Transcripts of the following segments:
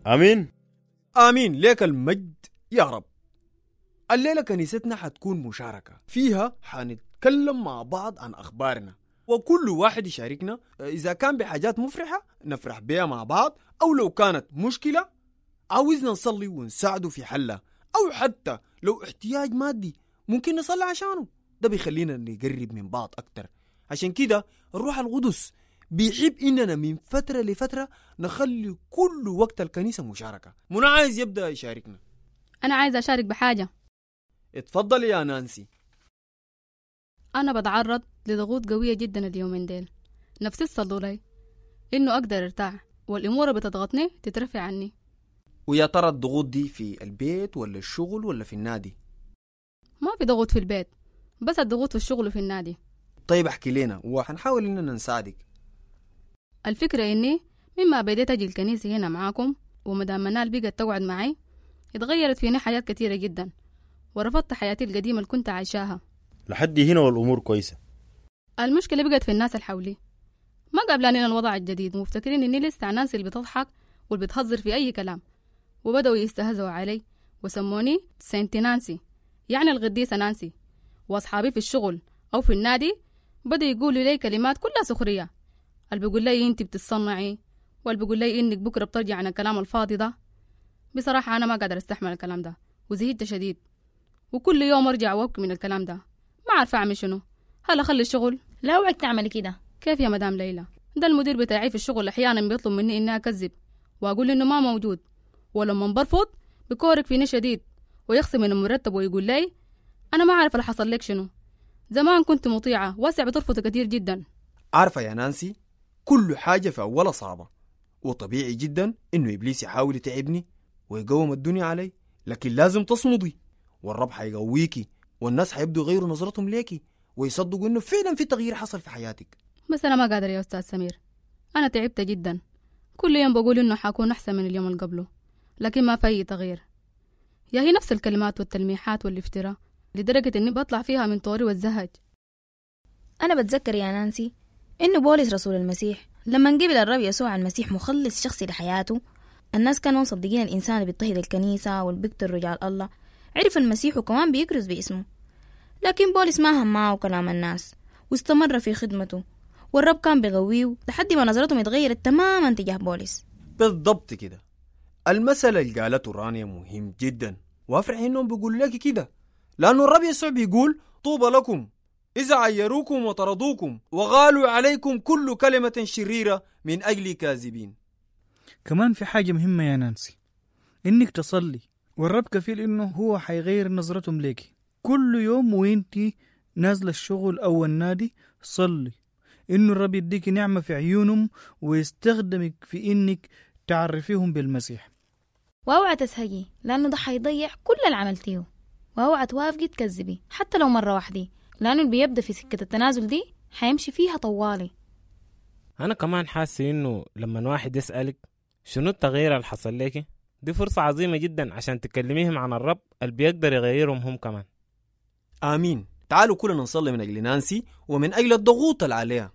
امين آمين لك المجد يا رب الليلة كنيستنا حتكون مشاركة فيها حنتكلم مع بعض عن أخبارنا وكل واحد يشاركنا إذا كان بحاجات مفرحة نفرح بها مع بعض أو لو كانت مشكلة عاوزنا نصلي ونساعده في حلها أو حتى لو احتياج مادي ممكن نصلي عشانه ده بيخلينا نقرب من بعض أكتر عشان كده الروح القدس بيحب إننا من فترة لفترة نخلي كل وقت الكنيسة مشاركة منى عايز يبدأ يشاركنا أنا عايزة أشارك بحاجة اتفضل يا نانسي أنا بتعرض لضغوط قوية جدا اليومين ديل نفسي تصلوا لي إنه أقدر أرتاح والأمور اللي بتضغطني تترفع عني ويا ترى الضغوط دي في البيت ولا الشغل ولا في النادي ما في ضغوط في البيت بس الضغوط في الشغل وفي النادي طيب احكي لنا وحنحاول اننا نساعدك الفكرة إني مما بديت أجي الكنيسة هنا معاكم ومدام منال بقت تقعد معي اتغيرت فيني حياة كتيرة جدا ورفضت حياتي القديمة اللي كنت عايشاها لحد هنا والامور كويسه المشكلة بقت في الناس اللي حولي ما قابلانين الوضع الجديد ومفتكرين إني لسه الناس اللي بتضحك واللي بتهزر في أي كلام وبدأوا يستهزئوا علي وسموني سينت نانسي يعني القديسة نانسي وأصحابي في الشغل أو في النادي بدأوا يقولوا لي كلمات كلها سخرية اللي بيقول لي انت بتتصنعي واللي بيقول لي انك بكره بترجع عن الكلام الفاضي ده بصراحة أنا ما قادر أستحمل الكلام ده وزهقت شديد وكل يوم أرجع وأبكي من الكلام ده ما عارفة أعمل شنو هل أخلي الشغل لا اوعك تعملي كده كيف يا مدام ليلى ده المدير بتاعي في الشغل أحيانا بيطلب مني إني أكذب وأقول إنه ما موجود ولما برفض بكورك فيني شديد ويخصم من المرتب ويقول لي أنا ما عارف اللي حصل لك شنو زمان كنت مطيعة واسع بترفض كتير جدا عارفة يا نانسي كل حاجة في أولها صعبة وطبيعي جدا إنه إبليس يحاول يتعبني ويقوم الدنيا علي لكن لازم تصمدي والرب حيقويكي والناس حيبدوا يغيروا نظرتهم ليكي ويصدقوا إنه فعلا في تغيير حصل في حياتك بس أنا ما قادر يا أستاذ سمير أنا تعبت جدا كل يوم بقول إنه حكون أحسن من اليوم اللي قبله لكن ما في أي تغيير يا هي نفس الكلمات والتلميحات والافتراء لدرجة إني بطلع فيها من طوري والزهج أنا بتذكر يا نانسي إنه بولس رسول المسيح لما قبل الرب يسوع المسيح مخلص شخصي لحياته الناس كانوا مصدقين الإنسان اللي بيضطهد الكنيسة واللي بيقتل رجال الله عرف المسيح وكمان بيكرز باسمه لكن بولس ما هماه كلام الناس واستمر في خدمته والرب كان بيقويه لحد ما نظرتهم اتغيرت تماما تجاه بولس بالضبط كده المثل اللي قالته رانيا مهم جدا وافرح انهم بيقولوا لك كده لانه الرب يسوع بيقول طوبى لكم اذا عيروكم وطردوكم وغالوا عليكم كل كلمه شريره من اجل كاذبين كمان في حاجة مهمة يا نانسي إنك تصلي والرب كفيل إنه هو حيغير نظرتهم ليكي كل يوم وإنتي نازلة الشغل أو النادي صلي إنه الرب يديك نعمة في عيونهم ويستخدمك في إنك تعرفيهم بالمسيح واوعى تسهجي لأنه ده حيضيع كل اللي عملتيه واوعى توافقي تكذبي حتى لو مرة واحدة لأنه اللي بيبدأ في سكة التنازل دي حيمشي فيها طوالي أنا كمان حاسس إنه لما واحد يسألك شنو التغيير اللي حصل لك دي فرصة عظيمة جدا عشان تكلميهم عن الرب اللي بيقدر يغيرهم هم كمان امين تعالوا كلنا نصلي من اجل نانسي ومن اجل الضغوط اللي عليها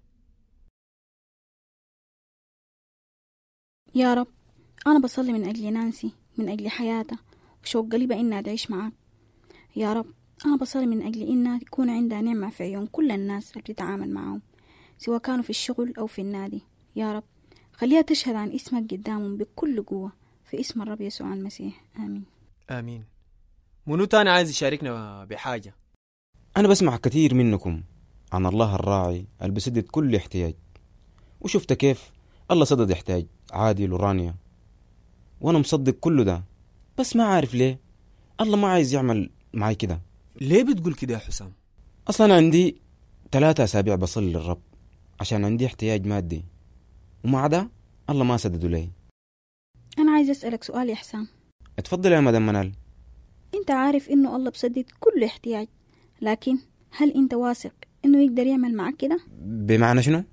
يا رب أنا بصلي من أجل نانسي من أجل حياتها وشوق قلبها إنها تعيش معاك يا رب أنا بصلي من أجل إنها تكون عندها نعمة في عيون كل الناس اللي بتتعامل معهم سواء كانوا في الشغل أو في النادي يا رب خليها تشهد عن اسمك قدامهم بكل قوة في اسم الرب يسوع المسيح آمين امين منو تاني عايز يشاركنا بحاجه أنا بسمع كثير منكم عن الله الراعي اللي بسدد كل احتياج وشفت كيف الله سدد احتياج عادل ورانيا وأنا مصدق كل ده بس ما عارف ليه الله ما عايز يعمل معي كده ليه بتقول كده يا حسام أصلا عندي ثلاثة أسابيع بصلي للرب عشان عندي احتياج مادي ومع ده الله ما سدده لي أنا عايز أسألك سؤال يا حسام اتفضل يا مدام منال أنت عارف إنه الله بسدد كل احتياج لكن هل أنت واثق إنه يقدر يعمل معك كده؟ بمعنى شنو؟